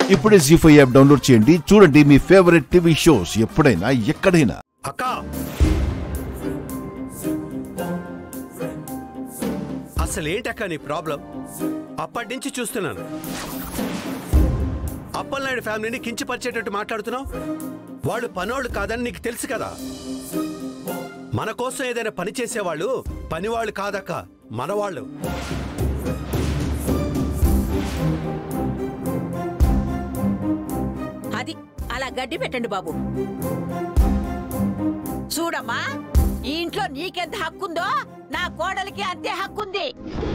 ఇప్పుడే G five app download చేయండి చూడండి మీ ఫేవరెట్ టీవీ షోస్ ఎప్పుడైనా ఎక్కడైనా అక్క అసలు ఏంటక్క నీ ప్రాబ్లం అప్పటి నుంచి చూస్తున్నాను అప్పలనాయుడు ఫ్యామిలీని కించపరిచేటట్టు మాట్లాడుతున్నావు వాళ్ళు పనోళ్ళు కాదని నీకు తెలుసు కదా మన కోసం ఏదైనా పని చేసేవాళ్ళు పనివాళ్ళు కాదక్క మనవాళ్ళు అది అలా గడ్డి పెట్టండి బాబు చూడమ్మా ఈ ఇంట్లో నీకెంత హక్కుందో నా కోడలికి అంతే హక్కుంది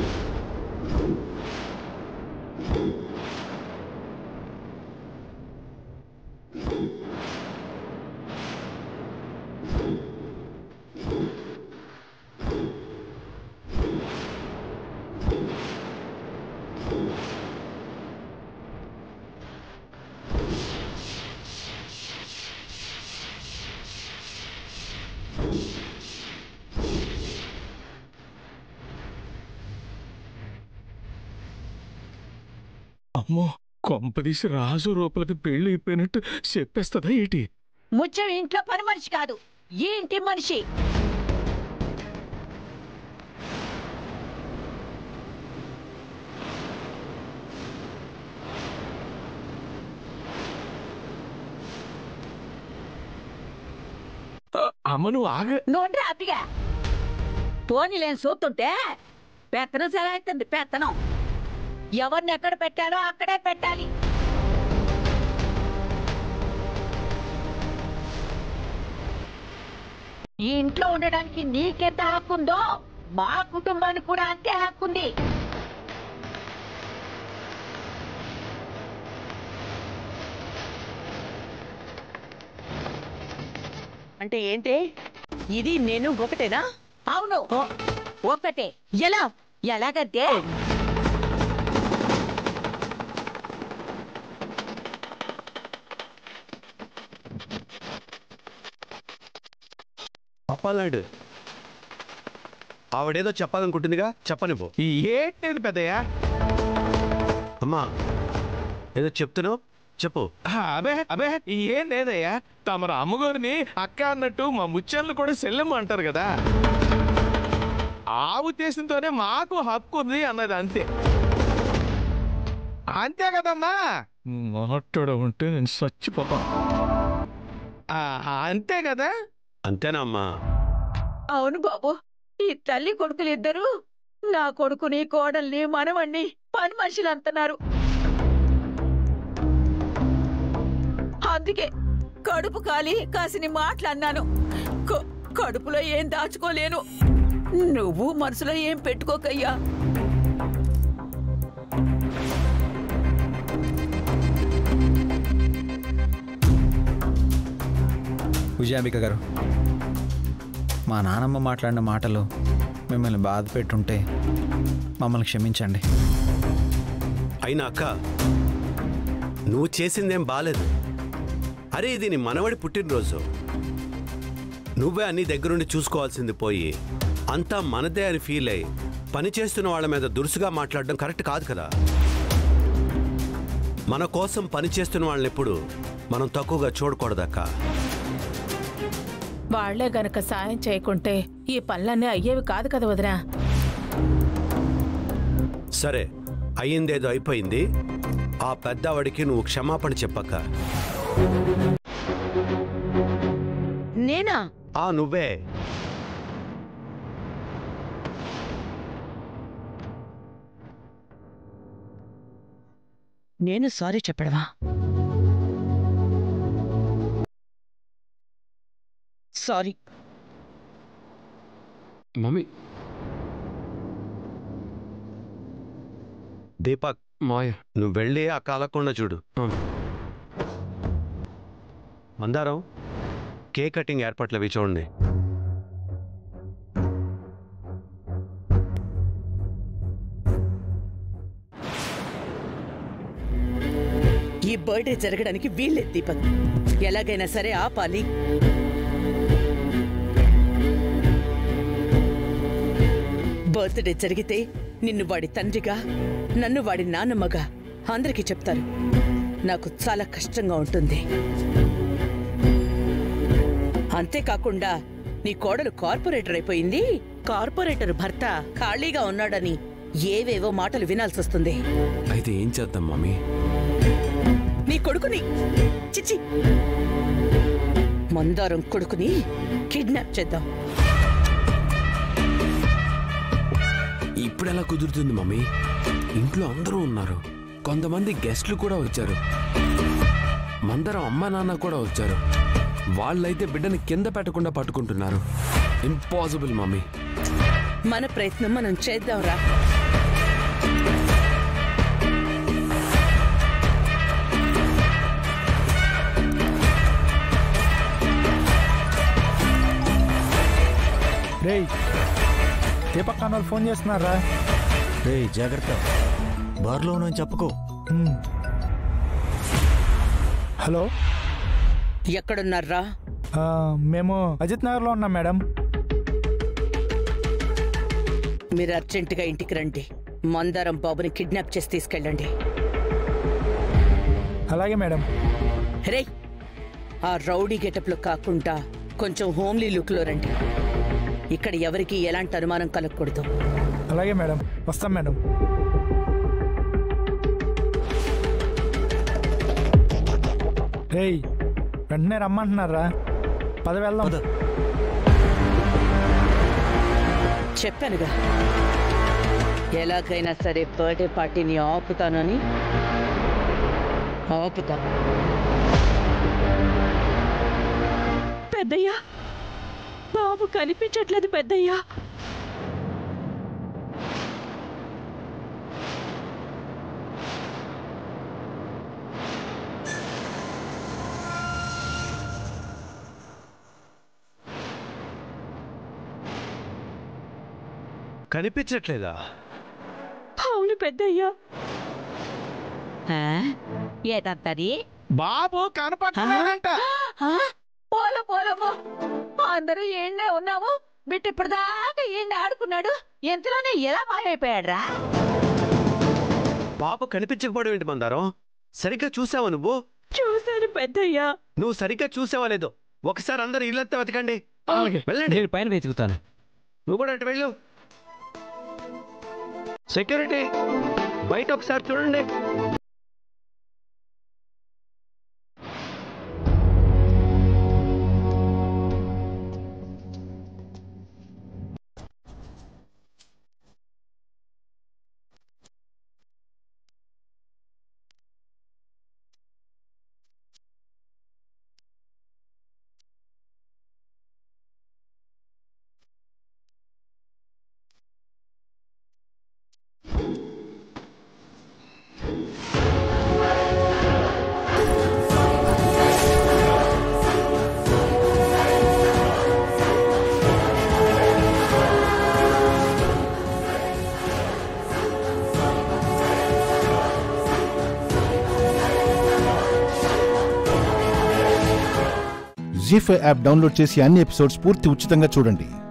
అమ్మో కొంపదీసి రాజు రూపలకి పెళ్లి అయిపోయినట్టు చెప్పేస్తుందా ఏంటి ముత్యం ఇంట్లో పని మనిషి కాదు ఈ ఇంటి మనిషి ఆ, అమ్మ నువ్వు ఆగ నోండ్రా అబ్బిగా పోనీ లేని చూస్తుంటే పెత్తనం సెలవుతుంది పెత్తనం ఎవరిని ఎక్కడ పెట్టాలో అక్కడే పెట్టాలి ఈ ఇంట్లో ఉండడానికి నీకెంత హక్కుందో మా కుటుంబానికి కూడా అంతే హక్కుంది అంటే ఏంటి ఇది నేను ఒకటేనా అవును ఒక్కటే ఎలా ఎలాగంటే అప్పలనాయుడు ఆవిడేదో చెప్పాలనుకుంటుందిగా చెప్పనివ్వు ఏంటి పెద్దయ్యా అమ్మా ఏదో చెప్తున్నావు చెప్పు అబే అబే ఏం లేదయ్యా తమరు అమ్మగారిని అక్క అన్నట్టు మా ముత్యాలను కూడా సెల్లెమ్మ అంటారు కదా ఆ ఉద్దేశంతోనే మాకు హక్కు ఉంది అన్నది అంతే అంతే కదమ్మా మాట్లాడ ఉంటే నేను చచ్చిపోతాను ఆ, అంతే కదా అంతేనా అమ్మా అవును బాబు ఈ తల్లి కొడుకులు ఇద్దరు నా కొడుకుని కోడల్ని మనవణ్ణి పని మనుషులు అంటున్నారు అందుకే కడుపు కాలి కాసిని మాటలన్నాను క- కడుపులో ఏం దాచుకోలేను నువ్వు మనసులో ఏం పెట్టుకోకయ్యా విజయాంబిక గారు మా నానమ్మ మాట్లాడిన మాటలు మిమ్మల్ని బాధ పెట్టుంటే మమ్మల్ని క్షమించండి అయినా అక్క నువ్వు చేసిందేం బాలేదు అరే ఇది నీ మనవడి పుట్టినరోజు నువ్వే అన్ని దగ్గరుండి చూసుకోవాల్సింది పోయి అంతా మనదే అని ఫీల్ అయ్యి పని చేస్తున్న వాళ్ళ మీద దురుసుగా మాట్లాడడం కరెక్ట్ కాదు కదా మన కోసం పని చేస్తున్న వాళ్ళని ఎప్పుడు మనం తక్కువగా చూడకూడదక్క వాళ్లే గనక సాయం చేయకుంటే ఈ పనులన్నీ అయ్యేవి కాదు కదా వదినా సరే అయ్యిందేదో అయిపోయింది ఆ పెద్దవాడికి నువ్వు క్షమాపణ చెప్పక్క నేనా ఆ నువ్వే నేను సారీ చెప్పడమా సారీ మమ్మీ దీపక్ మాయ నువ్వు వెళ్ళి ఆ కాలకుండా చూడు మందారం కేక్ కటింగ్ ఏర్పాట్లు అవి చూడండి ఈ బర్త్డే జరగడానికి వీల్లేదు దీపక్ ఎలాగైనా సరే ఆపాలి బర్త్డే జరిగితే నిన్ను వాడి తండ్రిగా నన్ను వాడి నాన్నమ్మగా అందరికీ చెప్తారు నాకు చాలా కష్టంగా ఉంటుంది అంతేకాకుండా నీ కోడలు కార్పొరేటర్ అయిపోయింది కార్పొరేటర్ భర్త ఖాళీగా ఉన్నాడని ఏవేవో మాటలు వినాల్సి వస్తుంది అయితే ఏం చేద్దాం మమ్మీ నీ కొడుకుని చిచి మందారం కొడుకుని కిడ్నాప్ చేద్దాం ఇప్పుడు ఎలా కుదురుతుంది మమ్మీ ఇంట్లో అందరూ ఉన్నారు కొంతమంది గెస్ట్లు కూడా వచ్చారు మందరం అమ్మ నాన్న కూడా వచ్చారు వాళ్ళైతే బిడ్డని కింద పెట్టకుండా పట్టుకుంటున్నారు ఇంపాసిబుల్ మమ్మీ మన ప్రయత్నం మనం చేద్దాంరా రేయ్ దీపక్ అన్న వాళ్ళు ఫోన్ చేస్తున్నారా రే జాగ్రత్త బార్లో ఉన్నాను చెప్పుకో హ్మ్. హలో ఎక్కడున్నారా ఆ, మేము అజిత్ నగర్లో ఉన్నాం మేడం మీరు అర్జెంటుగా ఇంటికి రండి మందారం బాబుని కిడ్నాప్ చేసి తీసుకెళ్ళండి అలాగే మేడం రేయ్ ఆ రౌడీ గెటప్లో కాకుండా కొంచెం హోమ్లీ లుక్లో రండి ఇక్కడ ఎవరికి ఎలాంటి అనుమానం కలగకూడదు అలాగే మేడం వస్తాం మేడం రేయ్ వెంటనే రమ్మంటున్నారా పద వెళ్దాం పద. చెప్పానుగా ఎలాగైనా సరే బర్త్డే పార్టీని ఆపుతానని ఆపుతా పెద్దయ్యా బాబు కనిపించట్లేదు పెద్దయ్యా కనిపించట్లేదా అవును పెద్దయ్యా ఏదంతది బాబు కనపడుతున్నాడంట పోల పోలము అందరూ ఏండే ఉన్నాము బిడ్డ ఇప్పటిదాకా ఏండి ఆడుకున్నాడు ఎంతలోనే ఎలా మాయమైపోయాడ్రా పాప కనిపించకపోవడం ఏంటి మందారం సరిగ్గా చూసావా నువ్వు చూశాను పెద్దయ్యా నువ్వు సరిగ్గా చూసావా లేదో ఒకసారి అందరు ఇల్లంతా వెతకండి అలాగే. వెళ్ళండి నేను పైన వెతుకుతాను నువ్వు కూడా అటు వెళ్ళు సెక్యూరిటీ బయట ఒకసారి చూడండి జీ ఫైవ్ యాప్ డౌన్లోడ్ చేసి అన్ని ఎపిసోడ్స్ పూర్తి ఉచితంగా చూడండి